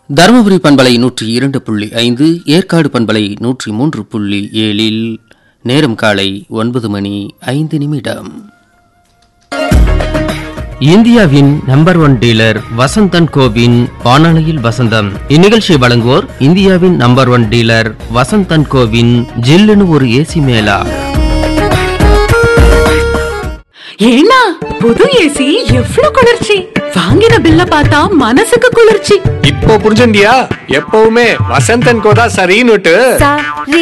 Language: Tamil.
தருமபுரி பண்பலை நூற்றி இரண்டு புள்ளி ஐந்து ஏற்காடு பண்பலை நூற்றி மூன்று புள்ளி ஏழில் நேரம் காலை ஒன்பது மணி ஐந்து நிமிடம் இந்தியாவின் நம்பர் ஒன் டீலர் வசந்தன் கோவின் வானொலியில் வசந்தம் இந்நிகழ்ச்சியை வழங்குவோர் இந்தியாவின் நம்பர் ஒன் டீலர் வசந்தன் கோவின் ஜில்லுன்னு ஒரு ஏசி மேலா ஏன்னா புது ஏசி எவ்ளோ குளிர்ச்சி வாங்கின பில்ல பார்த்தா மனசுக்கு குளிர்ச்சி இப்போ புரிஞ்சுண்டியா எப்பவுமே வசந்தன் கோதா சரின்னுட்டு சரி